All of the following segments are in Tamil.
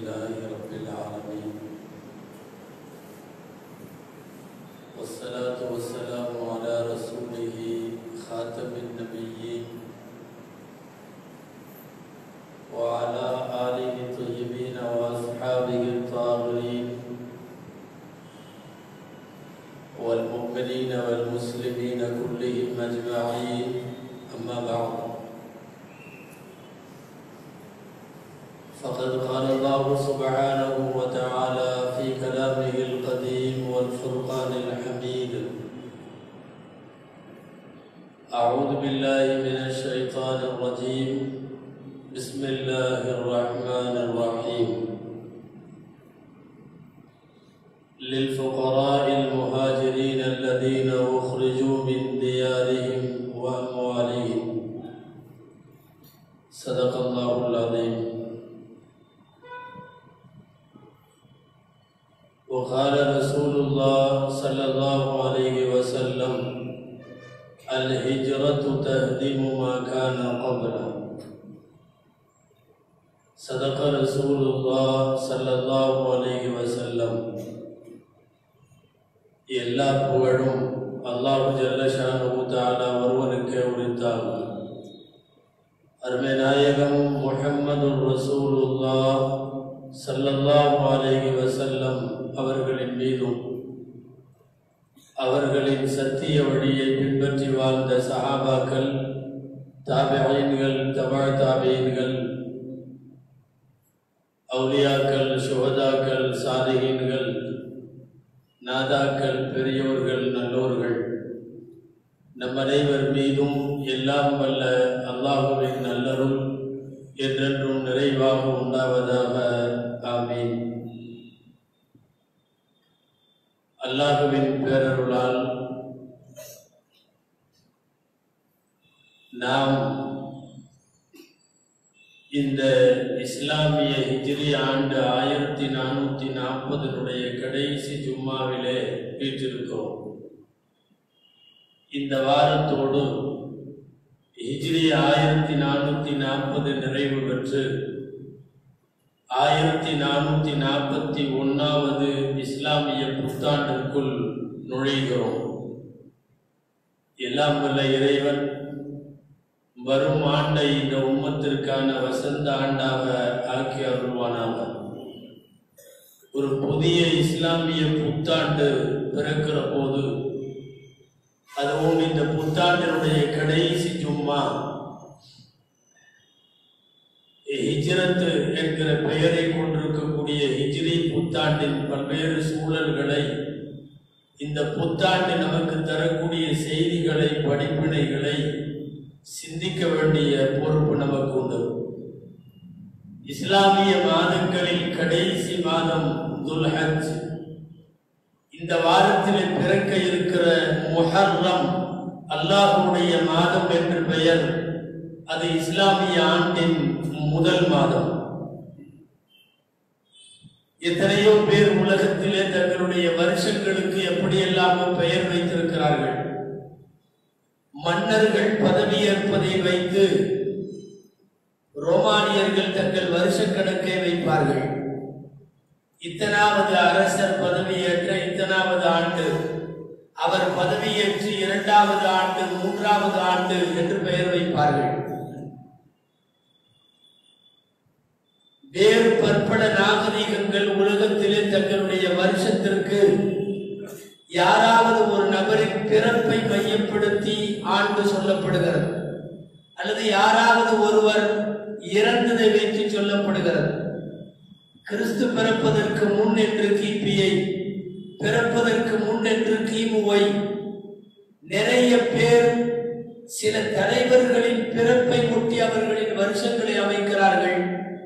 لله رب العالمين والصلاة والسلام على رسوله خاتم النبيين وعلى آله الطيبين وأصحابه الطاهرين والمؤمنين والمسلمين كلهم أجمعين أما بعد فقد قال الله سبحانه وتعالى في كلامه القديم والفرقان الحميد أعوذ بالله من الشيطان الرجيم بسم الله الرحمن الرحيم للفقراء المهاجرين الذين أخرجوا من ديارهم وأموالهم صدق الله العظيم وقال رسول الله صلى الله عليه وسلم الهجرة تهدم ما كان قبله صدق رسول الله صلى الله عليه وسلم எல்லா புகழும் அல்லாஹு ஜல்லஷானு தாலா ஒருவனுக்கே உரித்தாகும் அருமை நாயகம் முஹம்மது ரசூலுல்லா ஸல்லல்லாஹு அலைஹி வஸல்லம் அவர்களின் மீதும் அவர்களின் சத்திய வழியை பின்பற்றி வாழ்ந்த சஹாபாக்கள் தாபியீன்கள் தபா தாபியீன்கள் அவுலியாக்கள் சுகதாக்கள் சாதிகீன்கள் நாதாக்கள் பெரியோர்கள் நல்லோர்கள் நம் அனைவர் மீதும் எல்லாம் வல்ல அல்லாஹுவின் நல்லருள் என்றென்றும் நிறைவாக உண்டாவதாக ஆமீன் அல்லாஹுவின் பேரருளால் நாம் இந்த இஸ்லாமிய ஹிஜ்ரி ஆண்டு ஆயிரத்தி நானூற்றி நாற்பதனுடைய கடைசி ஜும்மாவிலே வீற்றிருக்கிறோம் இந்த வாரத்தோடு ஹிஜ்ரி ஆயிரத்தி நானூற்றி நாற்பது நிறைவு பெற்று ஆயிரத்தி நானூற்றி நாற்பத்தி ஒன்றாவது இஸ்லாமிய புத்தாண்டிற்குள் நுழைகிறோம் எல்லாம் வல்ல இறைவன் வரும் ஆண்டை இந்த உம்மத்திற்கான வசந்த ஆண்டாக ஆக்கி அருள்வானாக ஒரு புதிய இஸ்லாமிய புத்தாண்டு பிறக்கிற போது அதுவும் இந்த புத்தாண்டினுடைய கடைசி ஜும்மா ஹிஜ்ரத்து என்கிற பெயரை கொண்டிருக்கக்கூடிய ஹிஜ்ரி புத்தாண்டின் பல்வேறு சூழல்களை இந்த புத்தாண்டு நமக்கு தரக்கூடிய செய்திகளை படிப்பினைகளை சிந்திக்க வேண்டிய பொறுப்பு நமக்கு உண்டு இஸ்லாமிய மாதங்களில் கடைசி மாதம் துல்ஹஜ் இந்த வாரத்திலே பிறக்க இருக்கிற முஹர்ரம் அல்லாஹுடைய மாதம் என்று பெயர் அது இஸ்லாமிய ஆண்டின் முதல் மாதம் எத்தனையோ பேர் உலகத்திலே தங்களுடைய வருஷங்களுக்கு எப்படியெல்லாம் பெயர் வைத்திருக்கிறார்கள் மன்னர்கள் பதவியேற்பதை வைத்து ரோமானியர்கள் தங்கள் வருஷ கணக்கை வைப்பார்கள் இத்தனாவது அரசர் பதவியேற்ற இத்தனாவது ஆண்டு அவர் பதவியேற்று இரண்டாவது ஆண்டு மூன்றாவது ஆண்டு என்று பெயர் வைப்பார்கள் வேறு பற்பல நாகரிகங்கள் உலகத்திலே தங்களுடைய வருஷத்திற்கு யாராவது ஒரு நபரின் பிறப்பை மையப்படுத்தி ஆண்டு சொல்லப்படுகிறது அல்லது யாராவது ஒருவர் இறந்ததை வைத்து சொல்லப்படுகிறது கிறிஸ்து பிறப்பதற்கு முன் என்று கிபியை பிறப்பதற்கு முன் என்று கிமுவை நிறைய பேர் சில தலைவர்களின் பிறப்பை ஒட்டி அவர்களின் வருஷங்களை அமைக்கிறார்கள்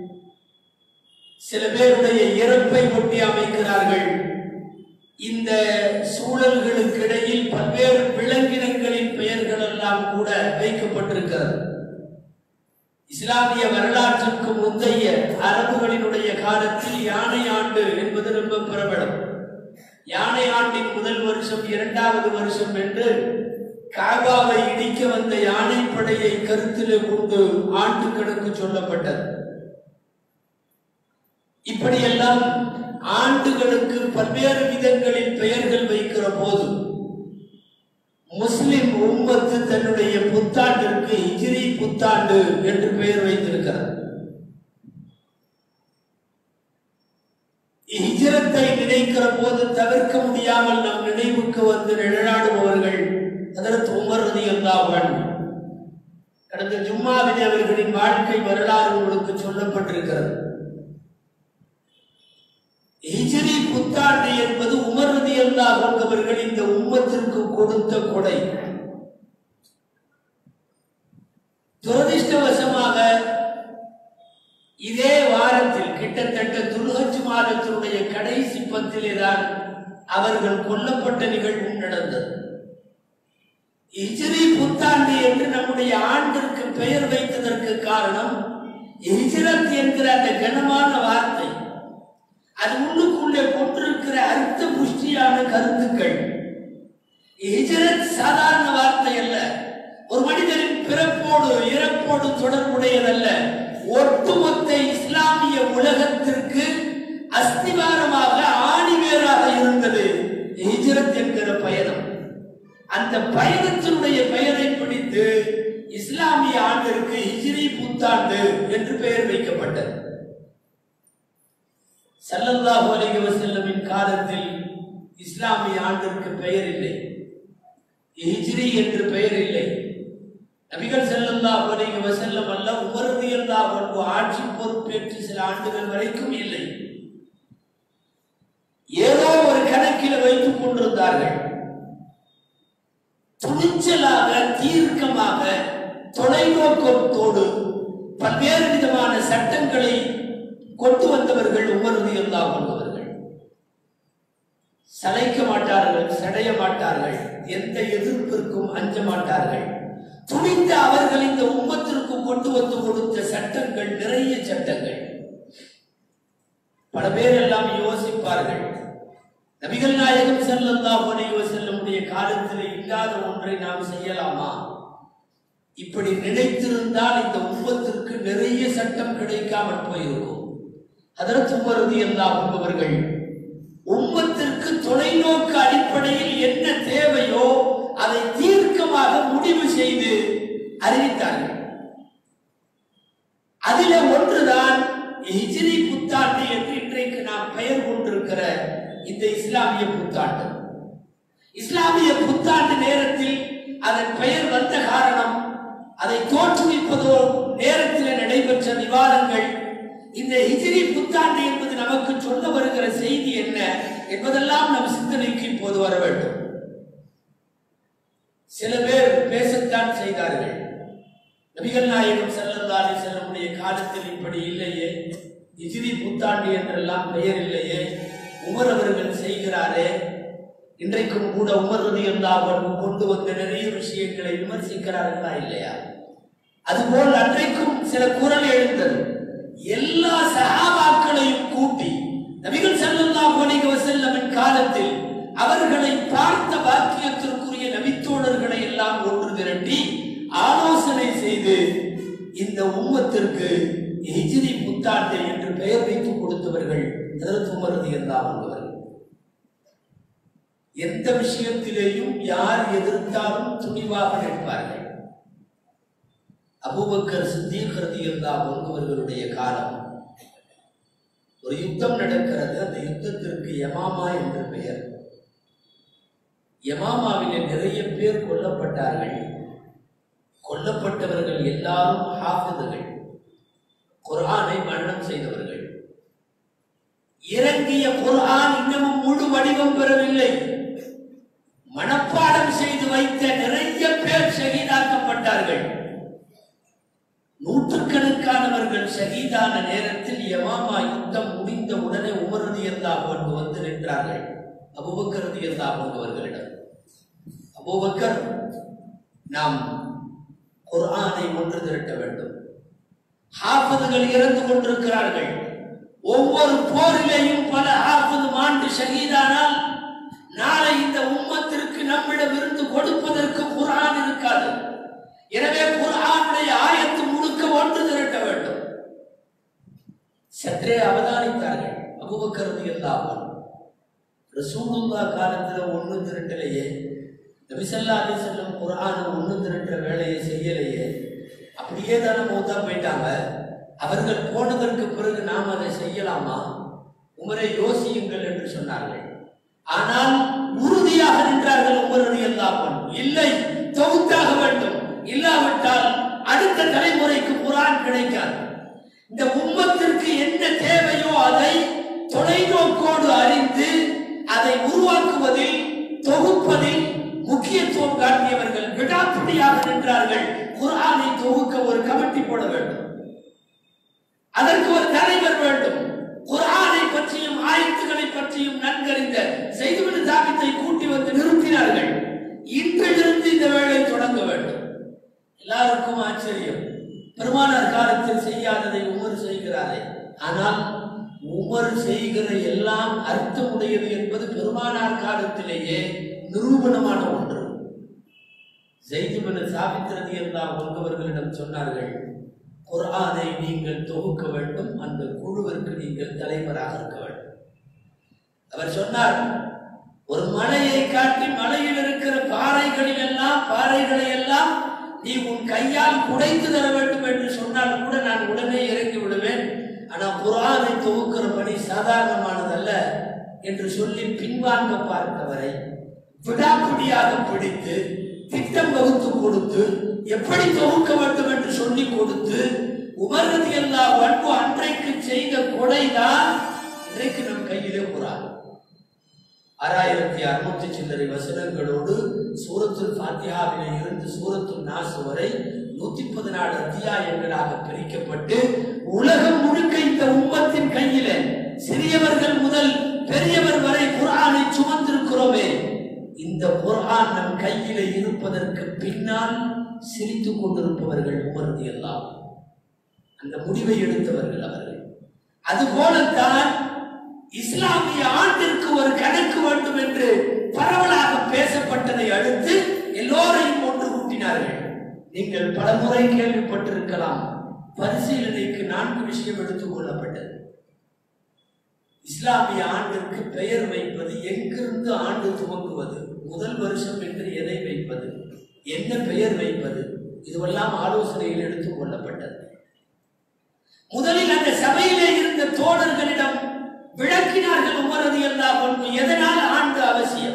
சில பேருடைய இறப்பை ஒட்டி அமைக்கிறார்கள் இந்த சூழல்களுக்கு இடையில் பல்வேறு விலங்கினங்களின் பெயர்கள் எல்லாம் கூட வைக்கப்பட்டிருக்கிறது இஸ்லாமிய வரலாற்றுக்கு முந்தைய அரபுகளினுடைய காலத்தில் யானை ஆண்டு என்பது ரொம்ப பிரபலம் யானை ஆண்டின் முதல் வருஷம் இரண்டாவது வருஷம் என்று காபாவை இடிக்க வந்த யானைப்படையை கருத்திலே கொண்டு ஆண்டு கணக்கு சொல்லப்பட்டது இப்படியெல்லாம் ஆண்டுகளுக்கு பல்வேறு விதங்களில் பெயர்கள் வைக்கிற போது முஸ்லிம் உம்மத்து தன்னுடைய புத்தாண்டிற்கு ஹிஜ்ரி புத்தாண்டு என்று பெயர் வைத்திருக்கிறது ஹிஜ்ரத்தை நினைக்கிற போது தவிர்க்க முடியாமல் நம் நினைவுக்கு வந்து நிழலாடுபவர்கள் அதற்கு உமர் ரதியல்லாஹு கடந்த ஜும்மாவிலே அவர்களின் வாழ்க்கை வரலாறு உங்களுக்கு சொல்லப்பட்டிருக்கிறது ஹிஜ்ரி புத்தாண்டு என்பது உமர் ரதியல்லாஹு அவர்கள் இந்த உம்மத்திற்கு கொடுத்த கொடை துரதிர்ஷ்டவசமாக இதே வாரத்தில் கிட்டத்தட்ட துல்ஹஜ் மாதத்தினுடைய கடைசி பத்திலே தான் அவர்கள் கொல்லப்பட்ட நிகழ்வும் நடந்தது ஹிஜ்ரி புத்தாண்டு என்று நம்முடைய ஆண்டிற்கு பெயர் வைத்ததற்கு காரணம் ஹிஜ்ரத் என்கிற அந்த கனமான வார்த்தை அது உள்ளுக்குள்ளே கொண்டிருக்கிற அர்த்த புஷ்டியான கருத்துக்கள் ஹிஜ்ரத் சாதாரண வார்த்தை அல்ல ஒரு மனிதனின் பிறப்போடு இறப்போடு தொடர்புடையதல்ல ஒட்டுமொத்த இஸ்லாமிய உலகத்திற்கு அஸ்திவாரமாக ஆணிவேராக இருந்தது ஹிஜ்ரத் என்கிற பயணம் அந்த பயணத்தினுடைய பெயரை பிடித்து இஸ்லாமிய ஆண்டிற்கு ஹிஜ்ரி புத்தாண்டு என்று பெயர் வைக்கப்பட்டது ஸல்லல்லாஹு அலைஹி வஸல்லமின் காலத்தில் இஸ்லாமிய ஆண்டிற்கு பெயர் இல்லை ஹிஜ்ரி என்று பெயர் இல்லை நபிகள் ஸல்லல்லாஹு அலைஹி வஸல்லம் அல்ல உமர் ரலியல்லாஹு அன்ஹு ஆட்சி பொறுப்பேற்று சில ஆண்டுகள் வரைக்கும் இல்லை ஏதோ ஒரு கணக்கில் வைத்துக் கொண்டிருந்தார்கள் துணிச்சலாக தீர்க்கமாக தொலைநோக்கத்தோடு பல்வேறு விதமான சட்டங்களை கொண்டு வந்தவர்கள் உமர்ந்து எல்லாம் வந்தவர்கள் சளைக்க மாட்டார்கள் சடைய மாட்டார்கள் எந்த எதிர்ப்பிற்கும் அஞ்ச மாட்டார்கள் துணிந்த அவர்கள் இந்த உம்மத்திற்கு கொண்டு வந்து கொடுத்த சட்டங்கள் நிறைய சட்டங்கள் பல பேர் எல்லாம் யோசிப்பார்கள் நபிகள் நாயகம் ஸல்லல்லாஹு அலைஹி வஸல்லமுடைய காலத்தில் இல்லாத ஒன்றை நாம் செய்யலாமா இப்படி நினைத்திருந்தால் இந்த உம்மத்திற்கு நிறைய சட்டம் கிடைக்காமல் போயிருக்கும் அதற்கு உமரது எல்லாம் அவர்கள் உம்மத்திற்கு தொலைநோக்கு அடிப்படையில் என்ன தேவையோ அதை தீர்க்கமாக முடிவு செய்து அறிவித்தார்கள் அதில ஒன்றுதான் ஹிஜ்ரி புத்தாண்டு என்று இன்றைக்கு நாம் பெயர் கொண்டிருக்கிற இந்த இஸ்லாமிய புத்தாண்டு இஸ்லாமிய புத்தாண்டு நேரத்தில் அதன் பெயர் வந்த காரணம் அதை தோற்றுவிப்பதோ நேரத்தில் நடைபெற்ற விவாதங்கள் இந்த ஹிஜ்ரி புத்தாண்டு என்பது நமக்கு சொல்ல வருகிற செய்தி என்ன என்பதெல்லாம் நம் சிந்தனைக்கு இப்போது வர வேண்டும் சில பேர் பேசத்தான் செய்தார்கள் நபிகள் நாயகம் ஸல்லல்லாஹு அலைஹி வஸல்லமுடைய காலத்தில் இப்படி இல்லையே ஹிஜ்ரி புத்தாண்டு என்றெல்லாம் பெயர் இல்லையே உமர் அவர்கள் செய்கிறாரே இன்றைக்கும் கூட உமர் ரலியல்லாஹு அன்ஹு கொண்டு வந்த நிறைய விஷயங்களை விமர்சிக்கிறார்களா இல்லையா அதுபோல் அன்றைக்கும் சில குரல் எழுந்தது எல்லா சஹாபாக்களையும் கூட்டி நபிகள் ஸல்லல்லாஹு அலைஹி வஸல்லமின் காலத்தில் அவர்களை பார்த்த பாக்கியத்திற்குரிய நபித்தோழர்களை எல்லாம் ஒன்று திரட்டி ஆலோசனை செய்து இந்த உம்மத்திற்கு ஹிஜ்ரி புத்தாண்டு என்று பெயர் வைத்து கொடுத்தவர்கள் ஹஜரத் உமர் ரலியல்லாஹு அன்ஹு அவர்கள் எந்த விஷயத்திலேயும் யார் எதிர்த்தாலும் துணிவாக நிற்பார்கள் அபூபக்கர் சித்தீக் ரலியல்லாஹு அன்ஹு அவர்களுடைய காலம் ஒரு யுத்தம் நடக்கிறது அந்த யுத்தத்திற்கு யமாமா என்று பெயர் யமாமாவிலே நிறைய பேர் கொல்லப்பட்டார்கள் கொல்லப்பட்டவர்கள் எல்லாரும் ஹாஃபிதுகள் குர்ஆனை மரணம் செய்தவர்கள் இறங்கிய குர்ஆன் இன்னமும் முழு வடிவம் பெறவில்லை மனப்பாடம் செய்து வைத்த நிறைய பேர் ஷஹீதாக்கப்பட்டார்கள் நூற்றுக்கணக்கானவர்கள் ஷஹீதான நேரத்தில் யமாமா யுத்தம் முடிந்த உடனே உமரது இருந்தால் கொண்டு வந்து நின்றார்கள் அபுபக்கரது இருந்தால் அவர்களிடம் அபூபக்கர் நாம் குர்ஆனை ஒன்று திரட்ட வேண்டும் ஹாஃபிதுகள் இறந்து கொண்டிருக்கிறார்கள் ஒவ்வொரு போரிலேயும் பல ஹாஃபிது மாண்டு ஷஹீதானால் நாளை இந்த உம்மத்திற்கு நம்மிடம் இருந்து கொடுப்பதற்கு குர்ஆன் இருக்காது எனவே குர்ஆனுடைய ஆயத்து முழுக்க ஒன்று திரட்ட வேண்டும் சற்றே அவதானித்தார்கள் அபுபக்கரது எல்லாம் ரசூலுல்லா காலத்துல ஒண்ணு திரட்டலையே நபிசல்லா அலி செல்லம் குரான ஒண்ணு திரட்டுற வேலையை செய்யலையே அப்படியே தானே மௌத்தா போயிட்டாங்க அவர்கள் போனதற்கு பிறகு நாம் அதை செய்யலாமா உமரை யோசியுங்கள் என்று சொன்னார்கள் ஆனால் உறுதியாக நின்றார்கள் உமரது எல்லாப்பன் இல்லை தொகுத்தாக வேண்டும் இல்லாவிட்டால் அடுத்த தலைமுறைக்கு குரான் கிடைக்காது இந்த உம்மத்திற்கு என்ன தேவையோ அதை தொலைநோக்கோடு அறிந்து அதை உருவாக்குவதில் தொகுப்பதில் முக்கியத்துவம் காட்டியவர்கள் விடாப்பிடியாக நின்றார்கள் குர்ஆனை தொகுக்க ஒரு கமிட்டி போட வேண்டும் அதற்கு ஒரு தலைவர் வேண்டும் குர்ஆனை பற்றியும் ஆயத்துக்களை பற்றியும் நன்கறிந்த செய்துவிடு தாபித்தை கூட்டி வந்து நிறுத்தினார்கள் இன்றிலிருந்து இந்த வேலை தொடங்க வேண்டும் எல்லாருக்கும் ஆச்சரியம் பெருமானார் காலத்தில் செய்யாததை உமர் செய்கிறாரே ஆனால் உமர் செய்கிற எல்லாம் அர்த்தமுடையது என்பது பெருமானார் காலத்திலேயே நிரூபணமான ஒன்று செய்திமன சாவித்திரதி எல்லாம் உங்கவர்களிடம் சொன்னார்கள் குர்ஆனை நீங்கள் தொகுக்க வேண்டும் அந்த குழுவிற்கு நீங்கள் தலைவராக இருக்க வேண்டும் அவர் சொன்னார் ஒரு மலையை காட்டி மலையில் இருக்கிற பாறைகளில் எல்லாம் பாறைகளை எல்லாம் நீ உன் கையால் குடைத்து தர வேண்டும் என்று சொன்னால் கூட நான் உடனே இறங்கி விடுவேன் ஆனா குர்ஆனை தொகுக்கிற பணி சாதாரணமானதல்ல என்று சொல்லி பின்வாங்க பார்த்தவரை விடாப்பிடியாக பிடித்து திட்டம் வகுத்து கொடுத்து எப்படி தொகுக்க வேண்டும் என்று சொல்லி கொடுத்து உமரது எல்லா வன்பு அன்றைக்கு செய்த கொடைதான் இன்றைக்கு நம் கையிலே குரான் ஆறாயிரத்தி அறுநூத்தி சில்லறை வசனங்களோடு சூரத்துல் ஃபாத்தியாவிலே இருந்து சூரத்துல் நாஸ் வரை நூத்தி பதினாலு அத்தியாயங்களாக பிரிக்கப்பட்டு உலகம் முழுக்க இந்த உம்மத்தின் கையிலே சிறியவர்கள் முதல் பெரியவர் வரை குர்ஆனை சுமந்திருக்கிறோமே இந்த குர்ஆன் நம் கையிலே இருப்பதற்கு பின்னால் சிரித்துக் கொண்டிருப்பவர்கள் உமர்ந்து எல்லாம் அந்த முடிவை எடுத்தவர்கள் அவர்கள் அதுபோலத்தான் இஸ்லாமிய ஆண்டிற்கு ஒரு கணக்கு வேண்டும் என்று பரவலாக பேசப்பட்டதை அடுத்து எல்லோரையும் ஒன்று கூட்டினார்கள் நீங்கள் பலமுறை கேள்விப்பட்டிருக்கலாம் பரிசீலனைக்கு நான்கு விஷயம் எடுத்துக் கொள்ளப்பட்டது இஸ்லாமிய ஆண்டிற்கு பெயர் வைப்பது எங்கிருந்து ஆண்டு துவங்குவது முதல் வருஷம் என்று எதை வைப்பது என்ன பெயர் வைப்பது இதுவெல்லாம் ஆலோசனையில் எடுத்துக் கொள்ளப்பட்டது முதலில் அந்த சபையிலே இருந்த தோழர்களிடம் விளக்கினார்கள் உமரது எல்லா பண்பு எதனால் ஆண்டு அவசியம்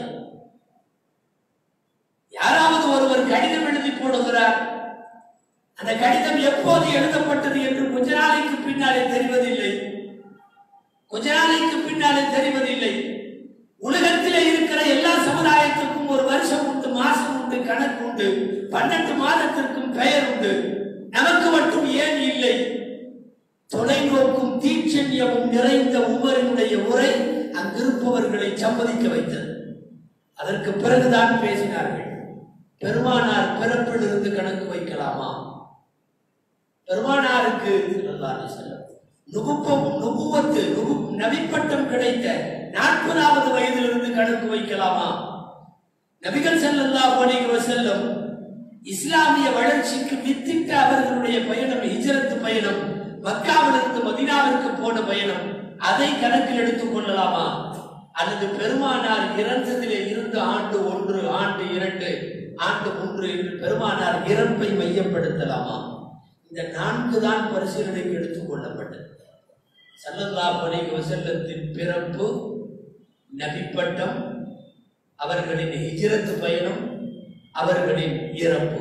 யாராவது ஒருவர் கடிதம் எழுதி போடுகிறார் அந்த கடிதம் எப்போது எழுதப்பட்டது என்று கொஞ்ச நாளைக்கு பின்னாலே தெரிவதில்லை கொஞ்ச நாளைக்கு பின்னாலே தெரிவதில்லை உலகத்திலே இருக்கிற எல்லா சமுதாயத்துக்கும் ஒரு வருஷம் உண்டு மாசம் உண்டு கணக்கு உண்டு பன்னெண்டு மாதத்திற்கும் பெயர் உண்டு நமக்கு மட்டும் ஏன் இல்லை தொலைநோக்கும் தீட்சண்யமும் நிறைந்த உமரினுடைய உரை அங்கிருப்பவர்களை சம்மதிக்க வைத்தது அதற்கு பிறகுதான் பேசினார்கள் பெருமானார் பிறப்பிலிருந்து கணக்கு வைக்கலாமா பெருமானாருக்கு ஸல்லல்லாஹு அலைஹி வஸல்லம் நுபுவம் நுபுவத்து நுபு நபிப்பட்டம் கிடைத்த நாற்பதாவது வயதிலிருந்து கணக்கு வைக்கலாமா நபிகள் ஸல்லல்லாஹு அலைஹி வஸல்லம் இஸ்லாமிய வளர்ச்சிக்கு வித்திட்ட அவர்களுடைய பயணம் ஹிஜ்ரத் பயணம் மக்காவிலிருந்து மதீனாவிற்கு போன பயணம் அதை கணக்கில் எடுத்துக் கொள்ளலாமா அல்லது பெருமானார் இறந்ததிலே இருந்த ஆண்டு ஒன்று ஆண்டு இரண்டு ஆண்டு மூன்று என்று பெருமானார் இறப்பை மையப்படுத்தலாமா இந்த நான்கு தான் பரிசீலனைக்கு எடுத்துக் கொள்ளப்பட்டது சல்லல்லாஹு அலைஹி வஸல்லத்தின் பிறப்பு நபிப்பட்டம் அவர்களின் ஹிஜ்ரத் பயணம் அவர்களின் இறப்பு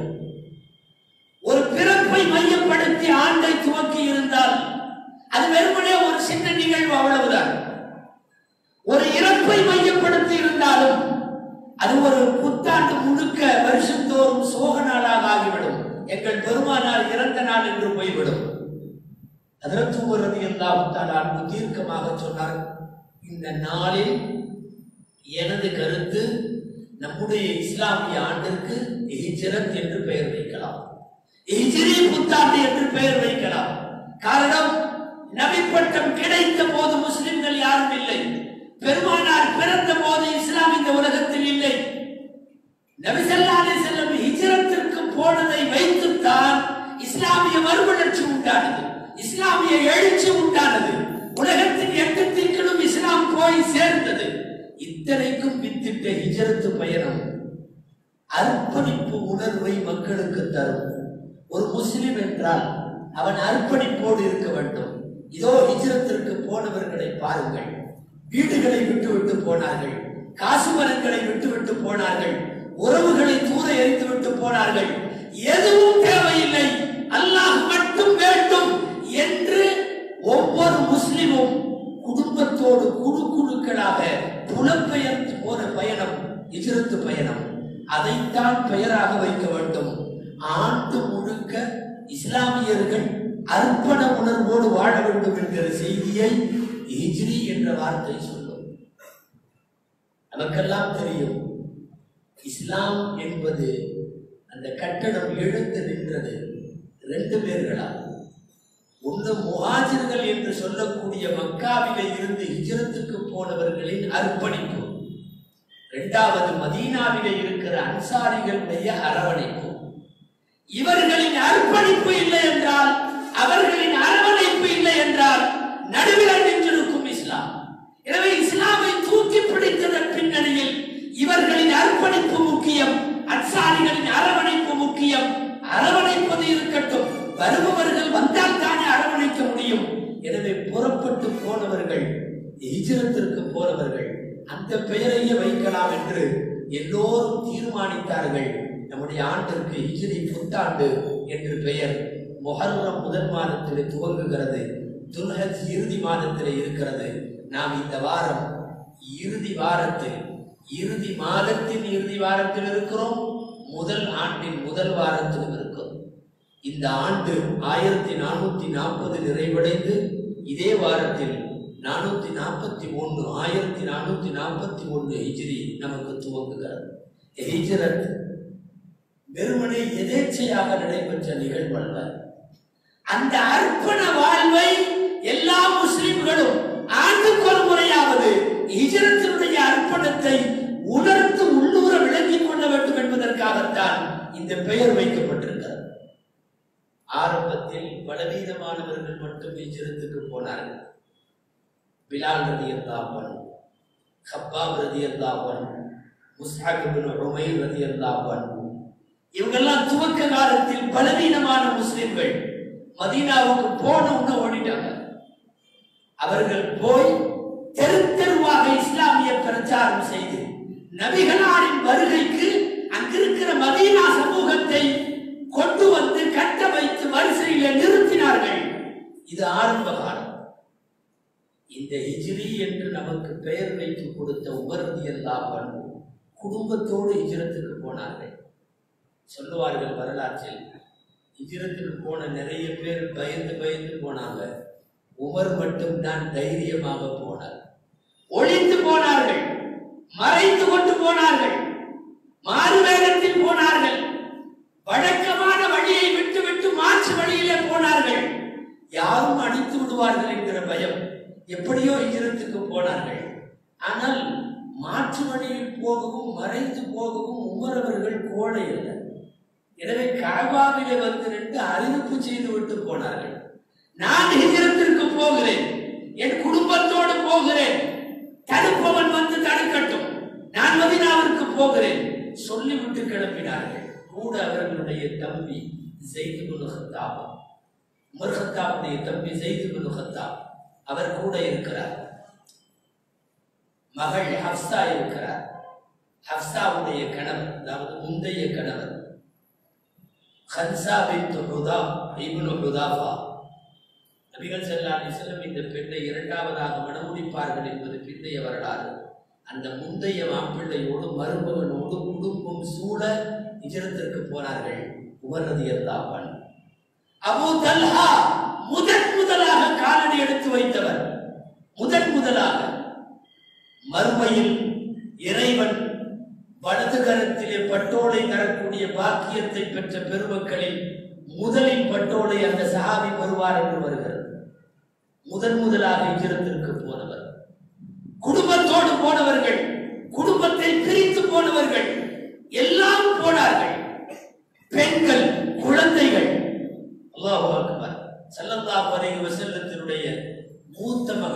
ஒரு பிறப்பை மையப்படுத்தி ஆண்டை துவக்கி இருந்தால் அது வெறுமனே ஒரு சின்ன நிகழ்வு அவ்வளவுதான் ஒரு இறப்பை மையப்படுத்தி இருந்தாலும் அது ஒரு புத்தாண்டு முழுக்க வருஷந்தோறும் சோக நாளாக ஆகிவிடும் எங்கள் பெருமானார் இறந்த நாள் என்று போய்விடும் அதற்கு வருவது எல்லாம் தீர்க்கமாக சொன்னார் இந்த நாளில் எனது கருத்து நம்முடைய இஸ்லாமிய ஆண்டிற்கு ஹிஜ்ரத் என்று பெயர் வைக்கலாம் ஹிஜ்ரி புத்தாண்டு என்று பெயர் வைக்கலாம் காரணம் நபிப்பட்டம் கிடைத்த போது முஸ்லிம்கள் யாரும் இல்லை பெருமானார் பிறந்த போது இஸ்லாம் இந்த உலகத்தில் இல்லை நபிசல்லாலே செல்லும் ஹிஜ்ரத்திற்கு போனதை வைத்துத்தான் இஸ்லாமிய மறுமலர்ச்சி உண்டானது இஸ்லாமிய எழுச்சி உண்டானது உலகத்தின் எட்டு திக்கிலும் இஸ்லாம் போய் சேர்ந்தது இத்தனைக்கும் வித்திட்ட ஹிஜரத்து பயணம் அர்ப்பணிப்பு உணர்வை மக்களுக்கு தரும் ஒரு முஸ்லிம் என்றால் அவன் அர்ப்பணிப்போடு இருக்க வேண்டும் இதோ ஹிஜரத்திற்கு போனவர்களை பாருங்கள் வீடுகளை விட்டு விட்டு போனார்கள் காசு மரங்களை விட்டு விட்டு போனார்கள் உறவுகளை தூர எரித்து விட்டு போனார்கள் எதுவும் தேவையில்லை அல்லாஹ் மட்டும் வேண்டும் என்று ஒவ்வொரு முஸ்லிமும் குடும்பத்தோடு குழு குழுக்களாக புலப்பெயர்ந்து போன பயணம் இஜரத்து பயணம் அதைத்தான் பெயராக வைக்க வேண்டும் ஆண்டு முழுக்க இஸ்லாமியர்கள் அர்ப்பண உணர்வோடு வாழ வேண்டும் என்கிற செய்தியை ஹிஜ்ரி என்ற வார்த்தை சொல்லும் நமக்கெல்லாம் தெரியும் இஸ்லாம் என்பது அந்த கட்டடம் எழுந்து நின்றது ரெண்டு பேர்களா ஒன்று முஹாஜிர்கள் என்று சொல்லக்கூடிய மக்காவில இருந்து ஹிஜரத்துக்கு போனவர்களின் அர்ப்பணிப்பு இரண்டாவது மதீனாவிலே இருக்கிற அன்சாரிகளுடைய அரவணைப்பு இவர்களின் அர்ப்பணிப்பு இல்லை என்றால் அவர்களின் அரவணைப்பு இல்லை என்றால் நடுவில் நின்றிருக்கும் இஸ்லாம் எனவே இஸ்லாமை தூக்கி பிடித்ததன் பின்னணியில் இவர்களின் அர்ப்பணிப்பு முக்கியம் அன்சாரிகளின் அரவணைப்பு முக்கியம் அரவணைப்பது இருக்கட்டும் வருபவர்கள் வந்தால் தானே அரவணைக்க முடியும் எனவே புறப்பட்டு போனவர்கள் ஹிஜரத்திற்கு போனவர்கள் அந்த பெயரையே வைக்கலாம் என்று எல்லோரும் தீர்மானித்தார்கள் நம்முடைய ஆண்டிற்கு ஹிஜ்ரி புத்தாண்டு என்று பெயர் முஹர்ரம் முதல் மாதத்திலே துவங்குகிறது துல்ஹஜ் இறுதி மாதத்திலே இருக்கிறது நாம் இந்த வாரம் இறுதி வாரத்தில் இறுதி மாதத்தின் இறுதி வாரத்தில் இருக்கிறோம் முதல் ஆண்டின் முதல் வாரத்திலும் இருக்கிறோம் இந்த ஆண்டு ஆயிரத்தி நானூத்தி நாற்பது நிறைவடைந்து இதே வாரத்தில் நானூத்தி நாற்பத்தி ஒன்று ஆயிரத்தி நானூத்தி நாற்பத்தி ஒன்று ஹிஜ்ரி நமக்கு துவங்குகிறது ஹிஜ்ரத் வெறுமனே எதேச்சையாக நடைபெற்ற நிகழ்வல்ல அந்த அர்ப்பண வாழ்வை எல்லா முஸ்லிம்களும் ஆண்டுக்கு ஒரு முறையாவது ஹிஜரத்தினுடைய அர்ப்பணத்தை உணர்ந்து உள்ளூர விளங்கிக் கொள்ள வேண்டும் என்பதற்காகத்தான் இந்த பெயர் வைக்கப்பட்டிருக்கிறது ஆரம்பத்தில் பலவீனமானவர்கள் மட்டும் ஹிஜரத்துக்கு போனார்கள் பிலால் ரதி அல்லாஹன் ஹப்பாப் ரதி அல்லாஹன் முஸ்ஹாக் பின் உமைர் ரதி அல்லாஹன் இவங்கெல்லாம் துவக்க காலத்தில் பலவீனமான முஸ்லிம்கள் மதீனாவுக்கு போன உடனே ஓடிட்டாங்க அவர்கள் போய் தெரு தெருவாக இஸ்லாமிய பிரச்சாரம் செய்து நபிகளாரின் வருகைக்கு அங்கிருக்கிற மதீனா சமூகத்தை கொண்டு வந்து கட்ட வைத்து வரிசையில நிறுத்தினார்கள் இது ஆரம்ப காலம் இந்த ஹிஜ்ரி என்று நமக்கு பெயர் வைத்து கொடுத்த உமரதி எல்லாம் குடும்பத்தோடு ஹிஜ்ரத்துக்கு போனார்கள் சொல்லுவார்கள் வரலாற்றில் ஹிஜ்ரத்துக்கு போன நிறைய பேர் பயந்து பயந்து போனாங்க உமர் மட்டும்தான் தைரியமாக போனார் ஒளிந்து போனார்கள் மறைந்து கொண்டு போனார்கள் மாறு வேகத்தில் போனார்கள் வழக்கமான வழியை விட்டு விட்டு மாற்று வழியிலே போனார்கள் யாரும் அடித்து விடுவார்கள் என்கிற பயம் எப்படியோ ஹிஜ்ரத்துக்கு போனார்கள் ஆனால் மாற்று வழியில் போகவும் மறைந்து போகவும் உமர் அவர்கள் கோடை இல்லை எனவே காபாவிலே வந்து நின்று அறிவிப்பு செய்து விட்டு போனார்கள் நான் ஹிஜரத்திற்கு போகிறேன் என் குடும்பத்தோடு போகிறேன் தடுப்பவன் வந்து தடுக்கட்டும் நான் மதினாவிற்கு போகிறேன் சொல்லிவிட்டு கிளம்பினார்கள் கூட அவர்களுடைய தம்பி ஜெயிது பின் ஹத்தாப் உமர் ஹத்தாவுடைய தம்பி ஜெயிது பின் ஹத்தாப் அவர் கூட இருக்கிறார் மகள் ஹப்சா இருக்கிறார் ஹப்சாவுடைய கணவர் அதாவது முந்தைய கணவர் ஹன்சா பின் ஹுதா இப்னு ஹுதாஃபா நபிகள் ஸல்லல்லாஹு அலைஹி வஸல்லம் இந்த பெண்ணை இரண்டாவதாக மணமுடிப்பார்கள் என்பது பிந்தைய வரலாறு அந்த முந்தைய மாப்பிள்ளையோடு மருமகனோடு குடும்பம் சூழ இஜரத்திற்கு போனார்கள் உமர் ரலியல்லாஹு அன்ஹு அபூ தல்ஹா முதன் முதலாக காலடி எடுத்து வைத்தவர் முதன் முதலாக மறுமையில் இறைவன் வலது கரத்திலே பட்டோலை தரக்கூடிய பாக்கியத்தை பெற்ற பெருமக்களில் முதலில் பட்டோலை அந்த சஹாபி வருவார் என்று வருகிறது முதன் முதலாக இஜரத்திற்கு போனவர் குடும்பத்தோடு போனவர்கள் குடும்பத்தை பிரித்து போனவர்கள் எல்லாம் போனார்கள் பெண்கள் குழந்தைகள் அல்லாஹு அக்பர் ஸல்லல்லாஹு அலைஹி வஸல்லத்தினுடைய மூத்த மகள்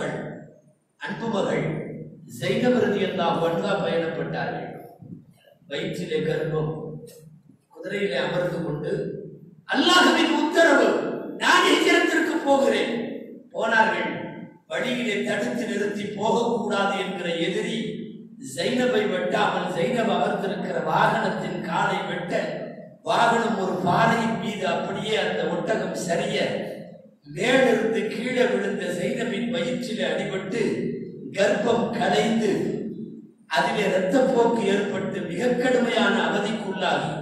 புறப்பட்டார்கள் வயிற்றிலே கர்ப்பம் குதிரையிலே அமர்ந்து கொண்டு அல்லாஹ்வின் உத்தரவு நான் ஹிஜ்ரத்திற்கு போகிறேன் போனார்கள் வழியிலே தடுத்து நிறுத்தி போகக்கூடாது என்கிற எதிரி ஜைனபை வெட்டாமல் ஜைனப் அமர்ந்திருக்கிற வாகனத்தின் காலை வெட்ட வாகனம் ஒரு பாறையின் மீது அப்படியே அந்த ஒட்டகம் சரிய மேலிருந்து கீழே விழுந்த ஜைனபின் வயிற்றிலே அடிபட்டு கர்ப்பம் கலைந்து அதிலே இரத்தப்போக்கு ஏற்பட்டு மிக கடுமையான அவதிக்குள்ளாகி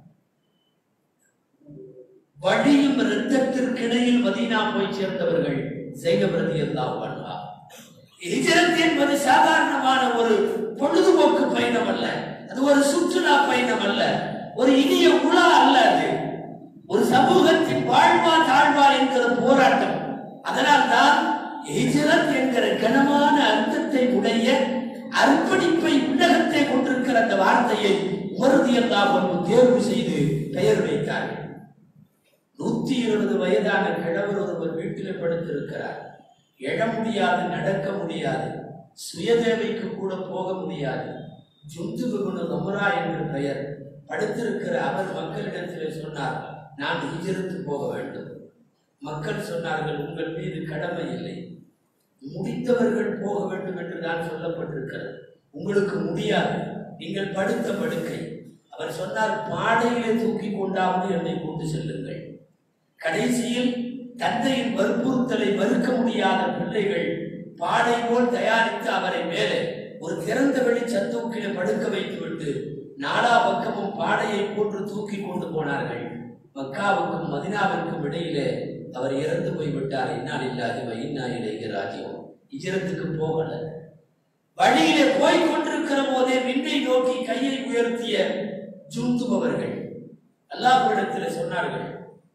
வழியும் இரத்தத்திற்கிடையில் மதீனா போய் சேர்ந்தவர்கள் ஜெயபிரதி எல்லாம் பண்ணா ஹிஜரத் என்பது சாதாரணமான ஒரு பொழுதுபோக்கு பயணம் அல்ல அது ஒரு சுற்றுலா பயணம் அல்ல ஒரு இனிய உலா அல்ல அது ஒரு சமூகத்தின் வாழ்வா தாழ்வா என்கிற போராட்டம் அதனால் தான் ஹிஜரத் என்கிற கனமான அர்த்தத்தை உடைய அர்ப்பணிப்பை உள்ளகத்தை கொண்டிருக்கிற அந்த வார்த்தையை உமரதியெல்லாம் ஒன்று தேர்வு செய்து பெயர் வைத்தார்கள் நூத்தி இருபது வயதான கிழவர் ஒருவர் வீட்டில் படுத்திருக்கிறார் எழ முடியாது நடக்க முடியாது சுயதேவைக்கு கூட போக முடியாது ஜுந்து விகுணு நமுரா என்று பெயர் படுத்திருக்கிற அவர் மக்களிடத்தில் சொன்னார் நான் ஹிஜரத்து போக வேண்டும் மக்கள் சொன்னார்கள் உங்கள் மீது கடமை இல்லை முடித்தவர்கள் போக வேண்டும் என்று தான் சொல்லப்பட்டிருக்கிறது உங்களுக்கு முடியாது நீங்கள் படுத்த படுக்கை அவர் சொன்னார் பாடையிலே தூக்கி கொண்டாவது என்னை கொண்டு செல்லுங்கள் கடைசியில் தந்தையின் வற்புறுத்தலை மறுக்க முடியாத பிள்ளைகள் பாடை போல் தயாரித்து அவரை மேலே ஒரு திறந்த வெளி சந்தூக்கில படுக்க வைத்துவிட்டு நாலா பக்கமும் பாடையை போன்று தூக்கி கொண்டு போனார்கள் மக்காவுக்கும் மதினாவிற்கும் இடையிலே அவர் இறந்து போய்விட்டார் இன்னால் இல்லாத வைனா இலேக ராஜ்யம் இஜரத்துக்கு போகல வழியிலே போய் கொண்டிருக்கிற போதே விண்ணை நோக்கி கையை உயர்த்திய ஜூந்துபவர்கள் அல்லாஹ்விடத்தில் சொன்னார்கள்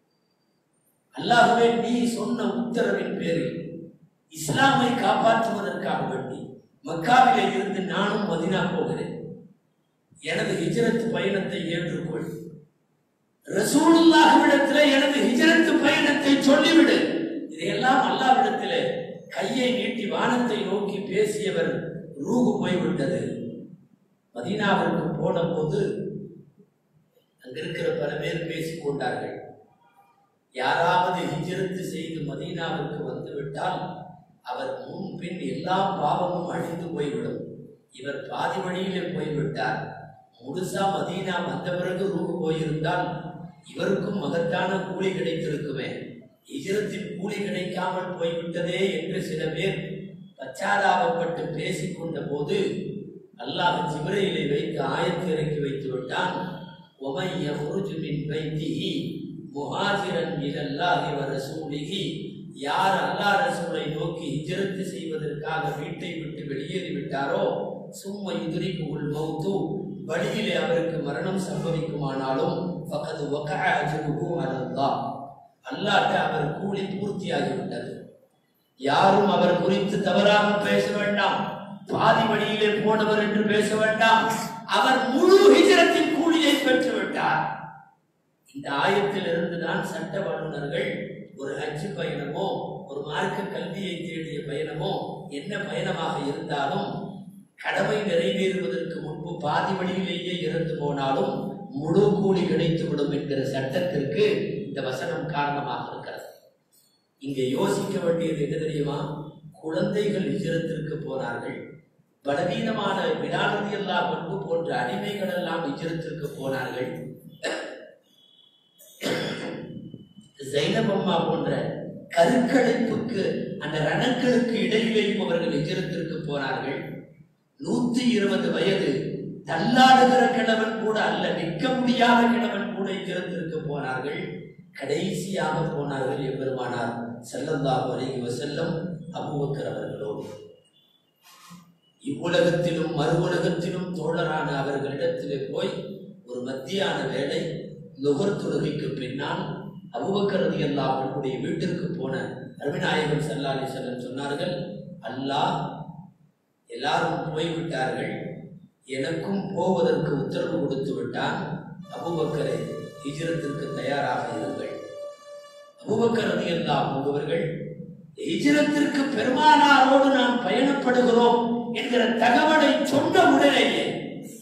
அல்லாஹ்வே நீ சொன்ன உத்தரவின் பேரில் இஸ்லாமை காப்பாற்றுவதற்காக வேண்டி மக்காவிலே இருந்து நானும் மதினா போகிறேன் எனது ஹிஜரத் பயணத்தை ஏற்றுக்கொள் ரசூலுல்லாஹ்விடத்திலே எனது ஹிஜரத் பயணத்தை சொல்லிவிடு இதையெல்லாம் அல்லாஹ்விடத்திலே கையை நீட்டி வானத்தை நோக்கி பேசியவர் ரூகு போய்விட்டது மதீனாவிற்கு போன போது அங்க இருக்கிற பல பேர் பேசிக் கொண்டார்கள் யாராவது ஹிஜரத்து செய்து மதீனாவிற்கு வந்துவிட்டால் அவர் முன் பின் எல்லா பாவமும் அழிந்து போய்விடும் இவர் பாதி வழியிலே போய்விட்டார் முழுசா மதீனா வந்த பிறகு ரூபு போயிருந்தால் இவருக்கும் மகத்தான கூலி கிடைத்திருக்குமே ஹிஜரத்தின் கூலி கிடைக்காமல் போய்விட்டதே என்று சில பேர் பச்சாதாபப்பட்டு பேசிக்கொண்ட போது அல்லாஹ் ஜிப்ரையிலை வைத்து ஆயத்து இறக்கி வைத்து விட்டான் ஒமை யஹ்ருஜு மின் பைத்திஹி முஹாஜிரன் இலல்லாஹி வ ரசூலிஹி யார் அல்லாஹ் ரசூலை நோக்கி ஹிஜ்ரத் செய்வதற்காக வீட்டை விட்டு வெளியேறி விட்டாரோ சும்ம யுதுரிக்குல் மௌத்து வழியிலே அவருக்கு மரணம் சம்பவிக்குமானாலும் ஃபகது வகஅ அஜ்ருஹு அலல்லாஹ் அல்லாஹ்ட்ட அவர் கூலி பூர்த்தியாகிவிட்டது யாரும் அவர் குறித்து தவறாக பேச வேண்டாம் பாதி வழியிலே போனவர் என்று பேச வேண்டாம் அவர் முழு ஹிஜரத்தின் கூலியை பெற்று விட்டார் இந்த ஆயத்திலிருந்து தான் சட்ட வல்லுநர்கள் ஒரு ஹஜ் பயணமோ ஒரு மார்க்க கல்வியை தேடிய பயணமோ என்ன பயணமாக இருந்தாலும் கடமை நிறைவேறுவதற்கு முன்பு பாதி வழியிலேயே இறந்து போனாலும் முழு கூலி கிடைத்துவிடும் என்கிற சட்டத்திற்கு இந்த வசனம் காரணமாக இருக்கிறது இங்கே யோசிக்க வேண்டியது என்ன தெரியுமா குழந்தைகள் இஜரத்திற்கு போனார்கள் பலவீனமான விடானதி எல்லாம் பண்பு போன்ற அடிமைகள் எல்லாம் இஜரத்திற்கு போனார்கள் ஜைனபம்மா போன்ற கருக்கடைப்புக்கு அந்த ரணங்களுக்கு இடையிலேயும் அவர்கள் எஜிரத்திற்கு போனார்கள் நூத்தி இருபது வயது தள்ளாடுகிற கிழவன் கூட அல்ல நிற்க முடியாத கிழவன் கூட எஜிரத்திற்கு போனார்கள் கடைசியாக போனார்கள் எம்பெருமானார் செல்லல்லாஹு அலைஹி வஸல்லம் அபூபக்கர் அவர்களோடு இவ்வுலகத்திலும் மறு உலகத்திலும் தோழரான அவர்களிடத்திலே போய் ஒரு மத்தியான வேளை நுகர் தொழுகைக்கு பின்னால் அபுபக்கரது எல்லா அவர்களுடைய வீட்டிற்கு போன அருவிநாயகர் சல்லாலி செல்லம் சொன்னார்கள் அல்லாஹ் எல்லாரும் போய்விட்டார்கள் எனக்கும் போவதற்கு உத்தரவு கொடுத்து விட்டான் அபுபக்கரை ஹிஜ்ரத்திற்கு தயாராக இருங்கள் அபுபக்கரது எல்லா போபவர்கள் ஹிஜ்ரத்திற்கு பெருமானாரோடு நாம் பயணப்படுகிறோம் என்கிற தகவலை சொன்ன உடனேயே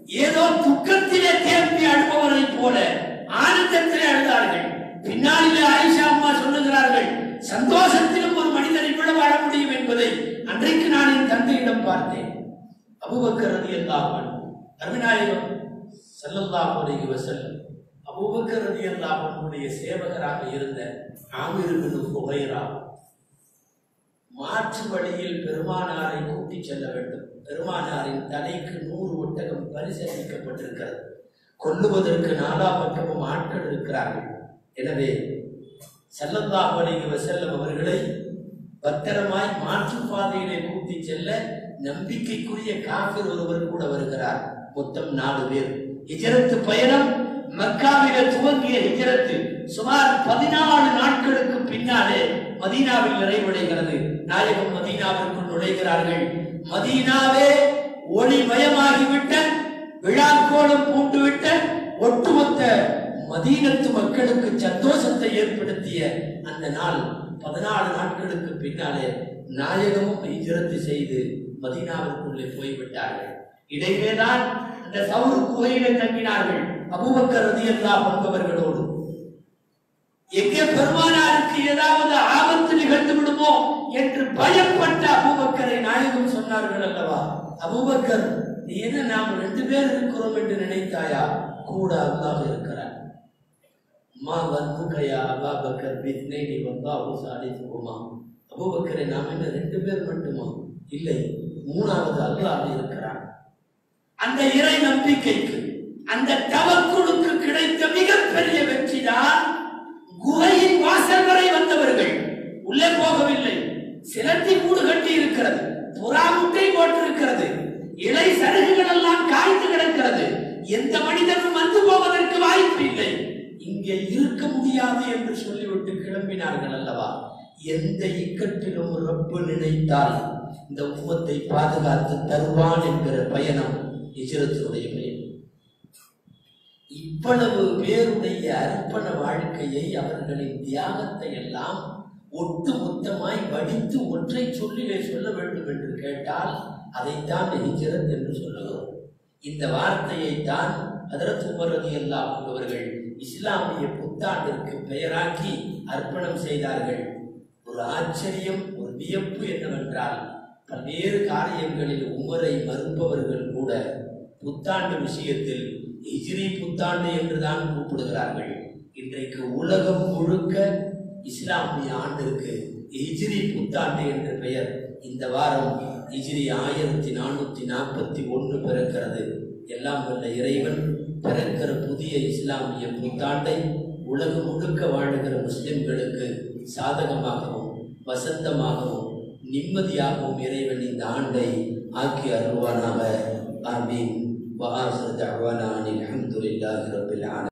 ஏதோ துக்கத்திலே தேம்பி அழுபவரை போல ஆனந்தத்திலே அழுதார்கள் பின்னாளிலே ஆயிஷா அம்மா சொல்லுகிறார்கள் சந்தோஷத்திலும் ஒரு மனிதன் இவ்வளவு அழ முடியும் என்பதை அன்றைக்கு நான் என் தந்தையிடம் பார்த்தேன் அபூபக்கர் ரலியல்லாஹு அன்ஹு அருமைநாயகம் ஸல்லல்லாஹு அலைஹி வஸல்லம் அபூபக்கர் ரலியல்லாஹு அன்ஹுடைய சேவகராக இருந்த ஆமிர் இப்னு ஃபுகைரா மாற்று வழியில் பெருமானாரை கூட்டிச் செல்ல வேண்டும் பெருமானாரின் தலைக்கு நூறு ஒட்டகம் பரிசளிக்கப்பட்டிருக்கிறது கொல்லுவதற்கு நாலா பக்கமும் ஆட்கள் இருக்கிறார்கள் எனவே ஸல்லல்லாஹு அலைஹி வஸல்லம் அவர்களை பத்திரமாய் மாற்று பாதையிலே கூட்டிச் செல்ல நம்பிக்கைக்குரிய காபிர் ஒருவர் கூட வருகிறார் மொத்தம் நாலு பேர் ஹிஜரத்து பயணம் மக்காவில துவங்கிய ஹிஜரத்து சுமார் பதினாலு நாட்களுக்கு பின்னாலே மதீனாவில் நிறைவடைகிறது நாயகம் மதீனாவிற்குள் நுழைகிறார்கள் மதீனாவே ஒளிமயமாகிவிட்ட விழாக்கோலம் பூண்டுவிட்ட ஒட்டுமொத்த மதீனத்து மக்களுக்கு சந்தோஷத்தை ஏற்படுத்திய அந்த நாள் பதினாலு நாட்களுக்கு பின்னாலே நாயகமும் ஹிஜரத்து செய்து மதீனாவிற்குள்ளே போய்விட்டார்கள் இடையிலேதான் அந்த சவுரு குகையிலே தங்கினார்கள் அபூபக்கர் ரதியல்லாஹு என்பவர்களோடு எங்கே பெருமானாருக்கு ஏதாவது ஆபத்து நிகழ்ந்து விடுமோ என்று பயப்பட்ட அபூபக்கரை நாயகம் சொன்னார்கள் அல்லவா அபூபக்கர் நீ என்ன நாம் ரெண்டு பேர் இருக்கிறோம் என்று நினைத்தாயா கூட அல்லாஹ் இருக்கிறார் மா வன்முகையா அபாபக்கர் பித்னைனி வல்லாஹு சாலிதுகுமா அபூபக்கரை நாம் என்ன ரெண்டு பேர் மட்டுமா இல்லை மூணாவது அல்லாஹ் இருக்கிறார் அந்த இறை நம்பிக்கைக்கு அந்த தவக்குழுக்கு கிடைத்த மிகப்பெரிய வெற்றி தான் குகையின் வாசல் வரை வந்தவர்கள் உள்ளே போகவில்லை சிலந்தி கூடு கட்டி இருக்கிறது புறா முட்டை போட்டிருக்கிறது இலை சருகுகள் எல்லாம் காய்ந்து கிடக்கிறது எந்த மனிதனும் வந்து போவதற்கு வாய்ப்பு இல்லை இங்கே இருக்க முடியாது என்று சொல்லிவிட்டு கிளம்பினார்கள் அல்லவா எந்த இக்கட்டிலும் ரப்பு நினைத்தால் இந்த உம்மத்தை பாதுகாத்து தருவான் என்கிற பயணம் இஜரத்தினுடைய பயணம் இவ்வளவு பேருடைய அர்ப்பண வாழ்க்கையை அவர்களின் தியாகத்தை எல்லாம் ஒட்டு மொத்தமாய் வடித்து ஒற்றை சொல்லிலே சொல்ல வேண்டும் என்று கேட்டால் அதைத்தான் ஹிஜரத் என்று சொல்லுகிறோம் இந்த வார்த்தையை தான் அதரத் உமர் ரலியல்லாஹு அன்ஹு அவர்கள் இஸ்லாமிய புத்தாண்டிற்கு பெயராக்கி அர்ப்பணம் செய்தார்கள் ஒரு ஆச்சரியம் ஒரு வியப்பு என்னவென்றால் பல்வேறு காரியங்களில் உமரை மறுப்பவர்கள் கூட புத்தாண்டு விஷயத்தில் ஹிஜ்ரி புத்தாண்டு என்றுதான் கூப்பிடுகிறார்கள் இன்றைக்கு உலகம் முழுக்க இஸ்லாமிய ஆண்டிற்கு ஹிஜ்ரி புத்தாண்டு என்ற பெயர் இந்த வாரம் ஹிஜ்ரி ஆயிரத்தி நானூத்தி நாற்பத்தி ஒன்று பிறக்கிறது எல்லாம் வல்ல இறைவன் பிறக்கிற புதிய இஸ்லாமிய புத்தாண்டை உலகம் முழுக்க வாழுகிற முஸ்லிம்களுக்கு சாதகமாகவும் வசந்தமாகவும் நிம்மதியாகவும் இறைவன் இந்த ஆண்டை ஆக்கி அருள்வானாக ஆமீன் وآخر دعوانا أن الحمد لله رب العالمين